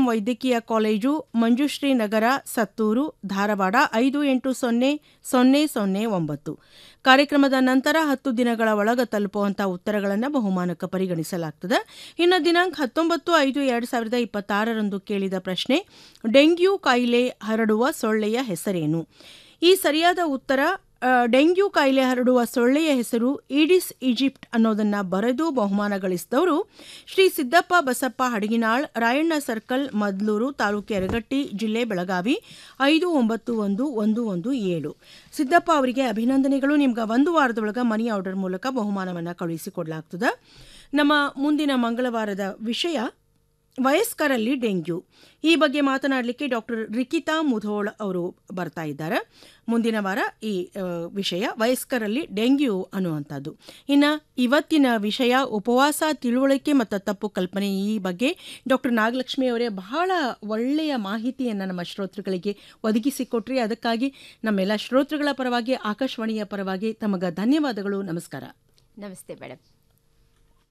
ವೈದ್ಯಕೀಯ ಕಾಲೇಜು ಮಂಜುಶ್ರೀ ನಗರ ಸತ್ತೂರು ಧಾರವಾಡ ಐದು ಎಂಟು ಸೊನ್ನೆ ಸೊನ್ನೆ ಸೊನ್ನೆ ಒಂಬತ್ತು ಕಾರ್ಯಕ್ರಮದ ನಂತರ ಹತ್ತು ದಿನಗಳ ಒಳಗ ತಲುಪುವಂತಹ ಉತ್ತರಗಳನ್ನು ಬಹುಮಾನಕ್ಕೆ ಪರಿಗಣಿಸಲಾಗ್ತದೆ ಇನ್ನು ದಿನಾಂಕ ಹತ್ತೊಂಬತ್ತು ಐದು ಎರಡು ಸಾವಿರದ ಇಪ್ಪತ್ತಾರರಂದು ಕೇಳಿದ ಪ್ರಶ್ನೆ ಡೆಂಗ್ಯೂ ಕಾಯಿಲೆ ಹರಡುವ ಸೊಳ್ಳೆಯ ಹೆಸರೇನು ಈ ಸರಿಯಾದ ಉತ್ತರ ಆ, ಡೆಂಗ್ಯೂ ಕಾಯಿಲೆ ಹರಡುವ ಸೊಳ್ಳೆಯ ಹೆಸರು ಈಡಿಸ್ ಈಜಿಪ್ಟ್ ಅನ್ನೋದನ್ನ ಬರೆದು ಬಹುಮಾನ ಗಳಿಸಿದವರು ಶ್ರೀ ಸಿದ್ದಪ್ಪ ಬಸಪ್ಪ ಹಡಗಿನಾಳ್ ರಾಯಣ್ಣ ಸರ್ಕಲ್ ಮದ್ಲೂರು ತಾಲೂಕು ಯರಗಟ್ಟಿ ಜಿಲ್ಲೆ ಬೆಳಗಾವಿ ಐದು ಒಂಬತ್ತು ಒಂದು ಒಂದು ಒಂದು ಏಳು ಸಿದ್ದಪ್ಪ ಅವರಿಗೆ ಅಭಿನಂದನೆಗಳು ನಿಮ್ಗೆ ಒಂದು ವಾರದೊಳಗೆ ಮನಿ ಆರ್ಡರ್ ಮೂಲಕ ಬಹುಮಾನವನ್ನು ಕಳುಹಿಸಿಕೊಡ್ಲಾಗ್ತದೆ ನಮ್ಮ ಮುಂದಿನ ಮಂಗಳವಾರದ ವಿಷಯ ವಯಸ್ಕರಲ್ಲಿ ಡೆಂಗ್ಯೂ ಈ ಬಗ್ಗೆ ಮಾತನಾಡಲಿಕ್ಕೆ ಡಾಕ್ಟರ್ ರಿಕಿತಾ ಮುಧೋಳ್ ಅವರು ಬರ್ತಾ ಇದ್ದಾರೆ ಮುಂದಿನ ವಾರ ಈ ಆ, ವಿಷಯ ವಯಸ್ಕರಲ್ಲಿ ಡೆಂಗ್ಯೂ ಅನ್ನುವಂಥದ್ದು ಇನ್ನು ಇವತ್ತಿನ ವಿಷಯ ಉಪವಾಸ ತಿಳುವಳಿಕೆ ಮತ್ತು ತಪ್ಪು ಕಲ್ಪನೆ ಈ ಬಗ್ಗೆ ಡಾಕ್ಟರ್ ನಾಗಲಕ್ಷ್ಮಿ ಅವರೇ ಬಹಳ ಒಳ್ಳೆಯ ಮಾಹಿತಿಯನ್ನು ನಮ್ಮ ಶ್ರೋತೃಗಳಿಗೆ ಒದಗಿಸಿಕೊಟ್ರಿ ಅದಕ್ಕಾಗಿ ನಮ್ಮೆಲ್ಲ ಶ್ರೋತೃಗಳ ಪರವಾಗಿ ಆಕಾಶವಾಣಿಯ ಪರವಾಗಿ ತಮಗೆ ಧನ್ಯವಾದಗಳು ನಮಸ್ಕಾರ ನಮಸ್ತೆ ಮೇಡಮ್